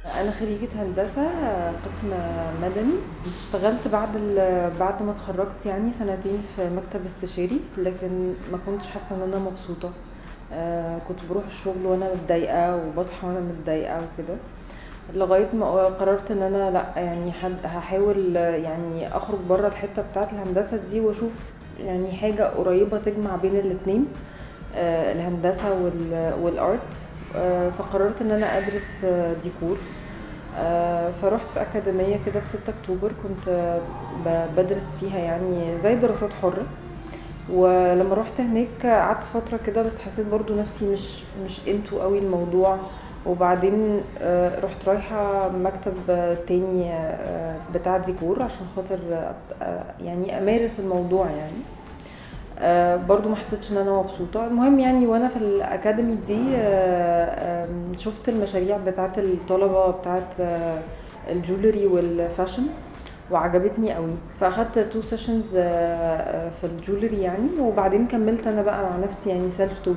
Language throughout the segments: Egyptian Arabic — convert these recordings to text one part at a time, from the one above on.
انا خريجة هندسة قسم مدني اشتغلت بعد ال- بعد ما اتخرجت يعني سنتين في مكتب استشاري لكن ما كنتش حاسة ان انا مبسوطة آه، كنت بروح الشغل وانا متضايقة وبصحى وانا متضايقة وكده لغاية ما قررت ان انا لا يعني حد هحاول يعني اخرج بره الحتة بتاعة الهندسة دي واشوف يعني حاجة قريبة تجمع بين الاتنين آه، الهندسة وال- والارت آه، فقررت ان انا ادرس آه، ديكور آه، فروحت في اكاديميه كده في 6 اكتوبر كنت آه، ب- بدرس فيها يعني زي دراسات حره ولما روحت هناك قعدت فتره كده بس حسيت برضو نفسي مش مش انتو قوي الموضوع وبعدين آه، رحت رايحه مكتب آه، تاني آه، بتاع ديكور عشان خاطر آه، آه، يعني امارس الموضوع يعني آه، برضو ما حسيتش ان انا مبسوطه المهم يعني وانا في الاكاديمي دي آه، آم، شفت المشاريع بتاعت الطلبه بتاعت آه، الجولري والفاشن وعجبتني قوي فاخدت تو سيشنز في الجولري يعني وبعدين كملت انا بقى مع نفسي يعني سيلف توت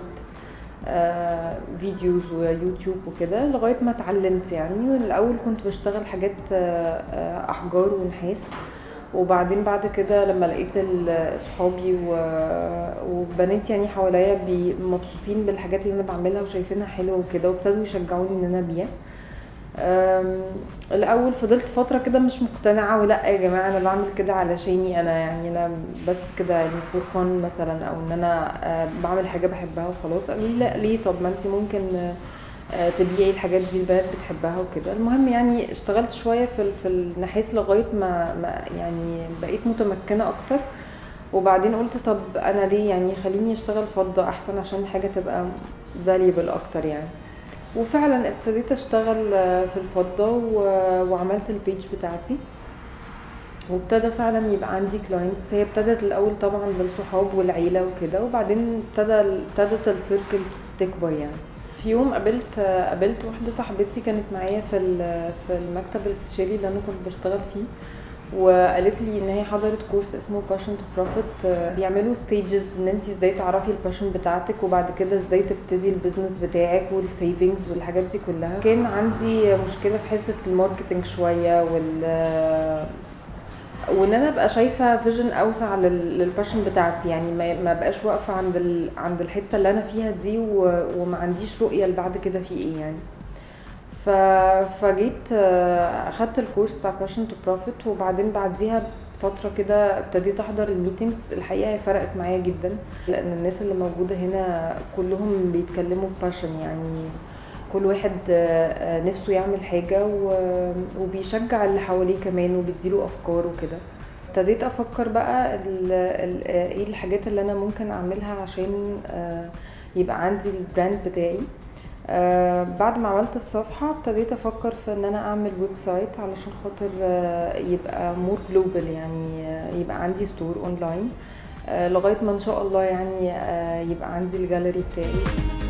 فيديوز ويوتيوب وكده لغايه ما اتعلمت يعني الاول كنت بشتغل حاجات آه، آه، احجار ونحاس وبعدين بعد كده لما لقيت ال- صحابي و- وبنات يعني حواليا بي- مبسوطين بالحاجات اللي انا بعملها وشايفينها حلوه وكده وابتدوا يشجعوني ان انا ابيع أم، الاول فضلت فتره كده مش مقتنعه ولا يا جماعه انا بعمل كده علشاني انا يعني انا بس كده يعني فور فن مثلا او ان انا آه، بعمل حاجه بحبها وخلاص قالوا لي لا ليه طب ما انت ممكن آه، آه، تبيعي الحاجات دي البنات بتحبها وكده المهم يعني اشتغلت شويه في ال- في النحاس لغايه ما, ما يعني بقيت متمكنه اكتر وبعدين قلت طب انا ليه يعني خليني اشتغل فضه احسن عشان حاجه تبقى valuable اكتر يعني وفعلا ابتديت اشتغل آه، في الفضه و- وعملت البيج بتاعتي وابتدى فعلا يبقى عندي كلاينتس هي ابتدت الاول طبعا بالصحاب والعيله وكده وبعدين ابتدى ابتدت السيركل تكبر يعني في يوم قابلت قابلت واحده صاحبتي كانت معايا في ال- في المكتب الاستشاري اللي انا كنت بشتغل فيه وقالت لي ان هي حضرت كورس اسمه باشن تو بروفيت بيعملوا ستيجز ان انت ازاي تعرفي الباشن بتاعتك وبعد كده ازاي تبتدي البيزنس بتاعك والسيفنجز والحاجات دي كلها كان عندي مشكله في حته الماركتنج شويه وال وان انا ابقى شايفه فيجن اوسع لل- للباشن بتاعتي يعني ما ما بقاش واقفه عند ال... عند الحته اللي انا فيها دي و... وما عنديش رؤيه لبعد كده في ايه يعني ف... فجيت آه، اخدت الكورس بتاع باشن تو بروفيت وبعدين بعديها فتره كده ابتديت احضر الميتينجز الحقيقه هي فرقت معايا جدا لان الناس اللي موجوده هنا كلهم بيتكلموا باشن يعني كل واحد آه، آه، نفسه يعمل حاجة و- وبيشجع اللي حواليه كمان وبيديله أفكار وكده ابتديت أفكر بقى ال- ال- آه، ايه الحاجات اللي أنا ممكن أعملها عشان آه، يبقى عندي البراند بتاعي آه، بعد ما عملت الصفحة ابتديت أفكر في إن أنا أعمل ويب سايت علشان خاطر آه، يبقى مور جلوبال يعني آه، يبقى عندي ستور أونلاين آه، لغاية ما إن شاء الله يعني آه، يبقى عندي الجاليري بتاعي